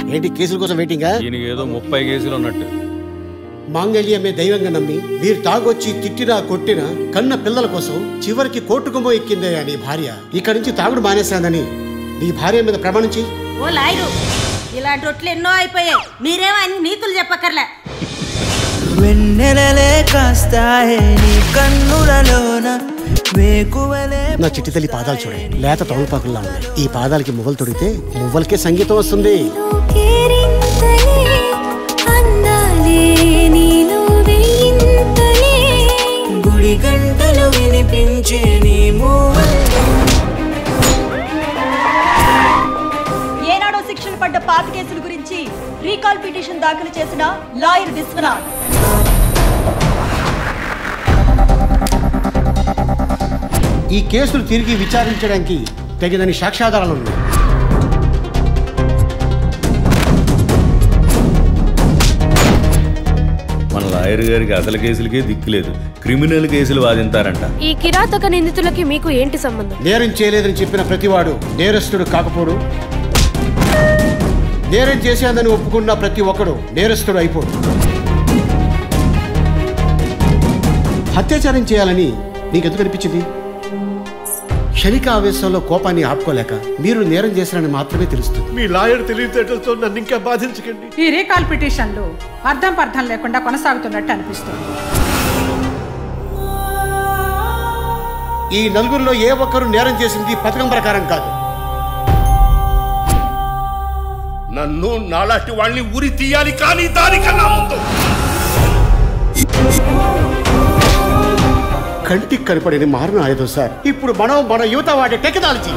ఏంటి కేసుల కోసం వెయిటింగా ఈయనకి ఏదో ముప్పై కేసులు ఉన్నట్టు మాంగళ్యమే దైవంగా నమ్మి మీరు తాగొచ్చి తిట్టినా కొట్టినా కన్న పిల్లల కోసం చివరికి కోర్టుకుమో ఎక్కిందే నీ భార్య ఇక్కడి నుంచి తాగుడు మానేశానని నీ భార్య మీద ప్రమాణం చెయ్యి ఓ లాయరు ఇలాంటి రొట్లు ఎన్నో అయిపోయాయి మీరేమో అన్ని నీతులు చెప్పక్కర్లే వెన్నెలలే కాస్తాయే నీ కన్నులలోన వేకువలే నా చిట్టి తల్లి పాదాలు చూడండి లేత తమలపాకుల్లా ఉన్నాయి ఈ పాదాలకి మువ్వలు తొడిగితే మువ్వలకే సంగీతం వస్తుంది కేరింతలే అందాలే నీలో వేయింతలే గుడి గంటలు వినిపించే నీ మూవల్లో ఏనాడో శిక్షణ పడ్డ పాత కేసుల గురించి రీకాల్ పిటిషన్ దాఖలు చేసిన లాయర్ విశ్వనాథ్ ఈ కేసులు తిరిగి విచారించడానికి తగినన్ని సాక్ష్యాధారాలు ఉన్నాయి మన లాయర్ గారికి అసలు కేసులకే దిక్కులేదు క్రిమినల్ కేసులు వాదింతారంట ఈ కిరాతక నిందితులకి మీకు ఏంటి సంబంధం నేరం చేయలేదని చెప్పిన ప్రతివాడు నేరస్తుడు కాకపోడు నేరం చేసేందని ఒప్పుకున్న ప్రతి ఒక్కడు నేరస్తుడు అయిపోడు అత్యాచారం చేయాలని నీకెందుకు అనిపించింది క్షణిక ఆవేశంలో కోపాన్ని ఆపుకోలేక మీరు నేరం చేశారని మాత్రమే తెలుస్తుంది మీ లాయర్ తెలివితేటలతో నన్ను ఇంకా బాధించకండి ఈ రీకాల్ పిటిషన్లు అర్థం పర్థం లేకుండా కొనసాగుతున్నట్టు అనిపిస్తుంది ఈ నలుగురిలో ఏ ఒక్కరు నేరం చేసింది పథకం ప్రకారం కాదు నన్ను నాలాంటి వాళ్ళని ఉరి తీయాలి కానీ దానికన్నా ముందు కంటికి కనపడని మారిన ఆయుధం సార్ ఇప్పుడు మనం మన యువత వాడే టెక్నాలజీ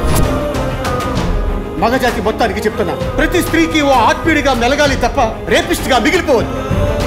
మగజాతి మొత్తానికి చెప్తున్నా ప్రతి స్త్రీకి ఓ ఆత్మీయుడిగా మెలగాలి తప్ప రేపిస్ట్ గా మిగిలిపోవద్దు